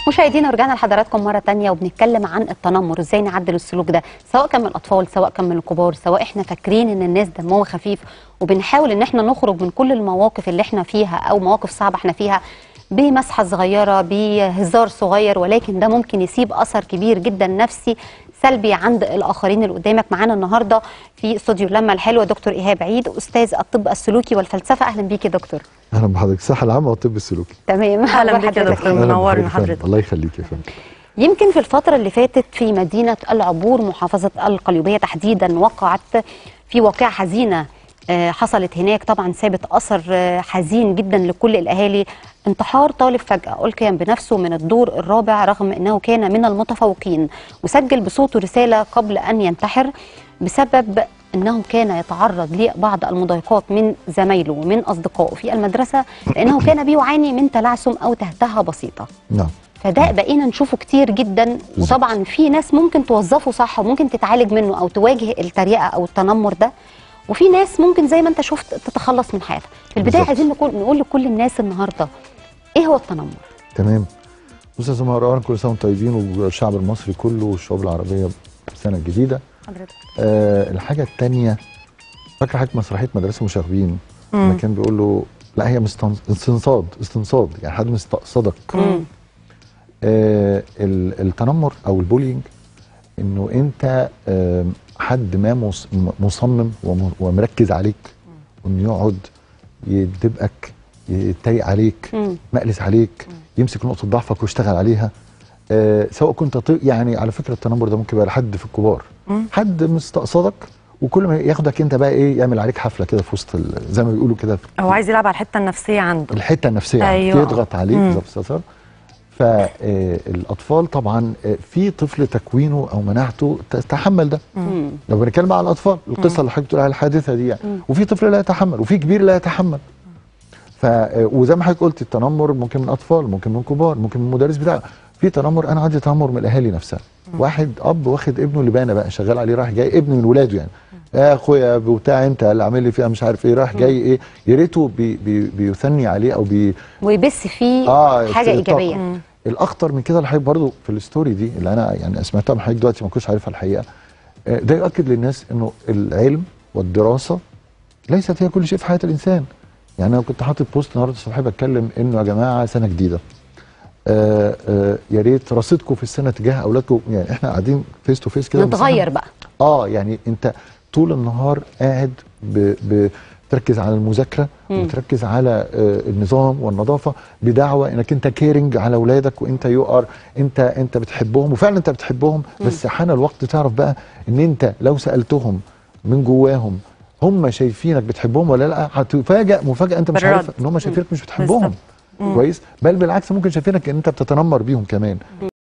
مشاهدينا رجعنا لحضراتكم مرة تانية وبنتكلم عن التنمر ازاي نعدل السلوك ده سواء كان من الأطفال سواء كان من الكبار سواء احنا فاكرين ان الناس دمهم خفيف وبنحاول ان احنا نخرج من كل المواقف اللي احنا فيها أو مواقف صعبة احنا فيها بمسحة صغيرة بهزار صغير ولكن ده ممكن يسيب أثر كبير جدا نفسي سلبي عند الآخرين اللي قدامك معانا النهاردة في استوديو لما الحلوة دكتور إيهاب عيد أستاذ الطب السلوكي والفلسفة أهلا بيك يا دكتور اهلا بحضرتك الصحه العامه والطب السلوكي تمام اهلا بيك يا بحضرتك. دكتور أهلاً منورنا بحضرتك يا فندم. حضرتك الله يخليك يا فندم يمكن في الفترة اللي فاتت في مدينة العبور محافظة القليوبية تحديدا وقعت في واقعة حزينة آه، حصلت هناك طبعا سابت أثر آه، حزين جدا لكل الأهالي انتحار طالب فجأة ألقي بنفسه من الدور الرابع رغم أنه كان من المتفوقين وسجل بصوته رسالة قبل أن ينتحر بسبب أنه كان يتعرض لبعض المضايقات من زمايله ومن أصدقائه في المدرسة لأنه كان بيعاني من تلعثم أو تهتهة بسيطة نعم فده بقينا نشوفه كتير جدا وطبعا في ناس ممكن توظفه صح وممكن تتعالج منه او تواجه التريقه او التنمر ده وفي ناس ممكن زي ما انت شفت تتخلص من حياتها في البدايه بالظبط. عايزين نقول نقول لكل الناس النهارده ايه هو التنمر تمام بص يا سماء اولا كل سنه وانتم طيبين والشعب المصري كله والشعوب العربيه السنه الجديده حضرتك آه الحاجه الثانيه فاكره حضرتك مسرحيه مدرسه مشاغبين لما كان بيقول له لا هي مستن- استنصاد استنصاد يعني حد مستقصدك آه ال- التنمر او البولينج انه انت آه حد ما مص- م- مصمم وم- ومركز عليك وانه يقعد يدبقك يتريق عليك مم. مقلس عليك يمسك نقطه ضعفك ويشتغل عليها آه سواء كنت طي... يعني على فكره التنمر ده ممكن يبقى لحد في الكبار حد مستقصدك وكل ما ياخدك انت بقى ايه يعمل عليك حفله كده في وسط ال- زي ما بيقولوا كده هو عايز يلعب على الحته النفسيه عنده الحته النفسيه أيوة. أيوة. يضغط عليك مم. بالظبط استاذ فالاطفال طبعا آه، في طفل تكوينه او مناعته تتحمل ده مم. لو بنتكلم على الاطفال القصه اللي حضرتك بتقول عليها الحادثه دي يعني وفي طفل لا يتحمل وفي كبير لا يتحمل ف آه، وزي ما حضرتك قلت التنمر ممكن من اطفال ممكن من كبار ممكن من المدرس بتاعه في تنمر انا عندي تنمر من الاهالي نفسها واحد اب واخد ابنه لبانه بقى شغال عليه رايح جاي ابن من ولاده يعني يا اخويا بتاع انت اللي عامل لي فيها مش عارف ايه رايح جاي ايه يا ريته بي بي بيثني عليه او بي ويبث فيه اه حاجه الطاقة. ايجابيه الاخطر من كده اللي حضرتك برضه في الستوري دي اللي انا يعني سمعتها من حضرتك دلوقتي ما كنتش عارفها الحقيقه آه، ده يؤكد للناس انه العلم والدراسه ليست هي كل شيء في حياه الانسان يعني انا كنت حاطط بوست النهارده الصبح بتكلم انه يا جماعه سنه جديده آه آه يا ريت رصيدكم في السنه تجاه اولادكم يعني احنا قاعدين فيس تو فيس كده نتغير بقى اه يعني انت طول النهار قاعد ب... ب... تركز على المذاكره وتركز على آه، النظام والنظافه بدعوه انك انت كيرنج على اولادك وانت يو ار انت انت بتحبهم وفعلا انت بتحبهم بس حان الوقت تعرف بقى ان انت لو سالتهم من جواهم هم شايفينك بتحبهم ولا لا هتفاجئ مفاجاه انت مش عارف بالرد. ان هم شايفينك مش بتحبهم بالظبط. كويس بل بالعكس ممكن شايفينك ان انت بتتنمر بيهم كمان